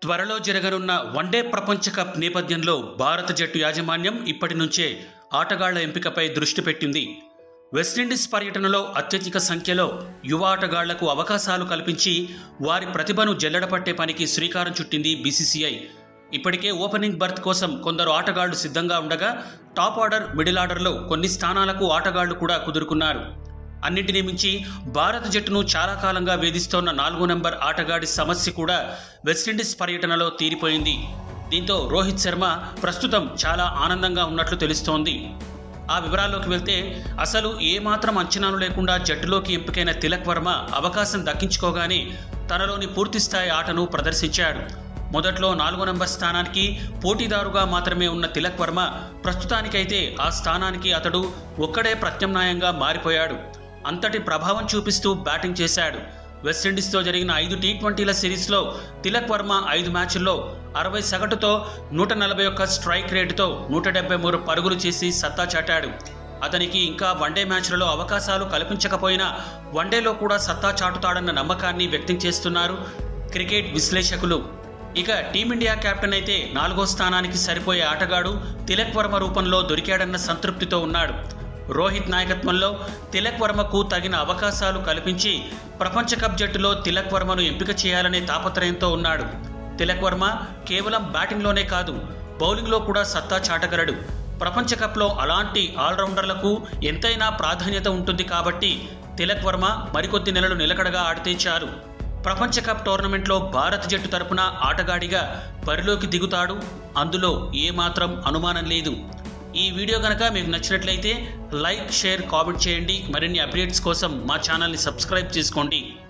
త్వరలో జరగనున్న వన్డే ప్రపంచ కప్ నేపథ్యంలో భారత జట్టు యాజమాన్యం ఇప్పటి నుంచే ఆటగాళ్ల ఎంపికపై దృష్టి పెట్టింది వెస్టిండీస్ పర్యటనలో అత్యధిక సంఖ్యలో యువ ఆటగాళ్లకు అవకాశాలు కల్పించి వారి ప్రతిభను జల్లెడపట్టే పనికి శ్రీకారం చుట్టింది బీసీసీఐ ఇప్పటికే ఓపెనింగ్ బర్త్ కోసం కొందరు ఆటగాళ్లు సిద్ధంగా ఉండగా టాప్ ఆర్డర్ మిడిల్ ఆర్డర్లో కొన్ని స్థానాలకు ఆటగాళ్లు కూడా కుదురుకున్నారు అన్నింటినీ మించి భారత జట్టును చాలా కాలంగా వేధిస్తోన్న నాలుగో నెంబర్ ఆటగాడి సమస్య కూడా వెస్టిండీస్ పర్యటనలో తీరిపోయింది దీంతో రోహిత్ శర్మ ప్రస్తుతం చాలా ఆనందంగా ఉన్నట్లు తెలుస్తోంది ఆ వివరాల్లోకి వెళ్తే అసలు ఏమాత్రం అంచనాలు లేకుండా జట్టులోకి ఎంపికైన తిలక్ వర్మ అవకాశం దక్కించుకోగానే తనలోని పూర్తిస్థాయి ఆటను ప్రదర్శించాడు మొదట్లో నాలుగో నంబర్ స్థానానికి పోటీదారుగా మాత్రమే ఉన్న తిలక్ వర్మ ప్రస్తుతానికైతే ఆ స్థానానికి అతడు ఒక్కడే ప్రత్యామ్నాయంగా మారిపోయాడు అంతటి ప్రభావం చూపిస్తూ బ్యాటింగ్ చేశాడు వెస్టిండీస్తో జరిగిన ఐదు టీ ట్వంటీల సిరీస్లో తిలక్ వర్మ ఐదు మ్యాచ్ల్లో అరవై సగటుతో నూట నలభై ఒక్క స్ట్రైక్ రేటుతో నూట డెబ్బై మూడు పరుగులు చేసి సత్తా చాటాడు అతనికి ఇంకా వన్డే మ్యాచ్లలో అవకాశాలు కల్పించకపోయినా వన్డేలో కూడా సత్తా చాటుతాడన్న నమ్మకాన్ని వ్యక్తం చేస్తున్నారు క్రికెట్ విశ్లేషకులు ఇక టీమిండియా కెప్టెన్ అయితే నాలుగో స్థానానికి సరిపోయే ఆటగాడు తిలక్ వర్మ రూపంలో దొరికాడన్న సంతృప్తితో ఉన్నాడు రోహిత్ నాయకత్వంలో తిలక్ వర్మకు తగిన అవకాశాలు కల్పించి ప్రపంచ కప్ జట్టులో తిలక్ వర్మను ఎంపిక చేయాలనే తాపత్రయంతో ఉన్నాడు తిలక్ వర్మ కేవలం బ్యాటింగ్లోనే కాదు బౌలింగ్లో కూడా సత్తా చాటగలడు ప్రపంచ కప్లో అలాంటి ఆల్రౌండర్లకు ఎంతైనా ప్రాధాన్యత ఉంటుంది కాబట్టి తిలక్ వర్మ మరికొద్ది నెలలు నిలకడగా ఆడితే చాలు ప్రపంచ కప్ టోర్నమెంట్లో భారత జట్టు తరపున ఆటగాడిగా బరిలోకి దిగుతాడు అందులో ఏమాత్రం అనుమానం లేదు ఈ వీడియో కనుక మీకు నచ్చినట్లయితే లైక్ షేర్ కామెంట్ చేయండి మరిన్ని అప్డేట్స్ కోసం మా ఛానల్ని సబ్స్క్రైబ్ చేసుకోండి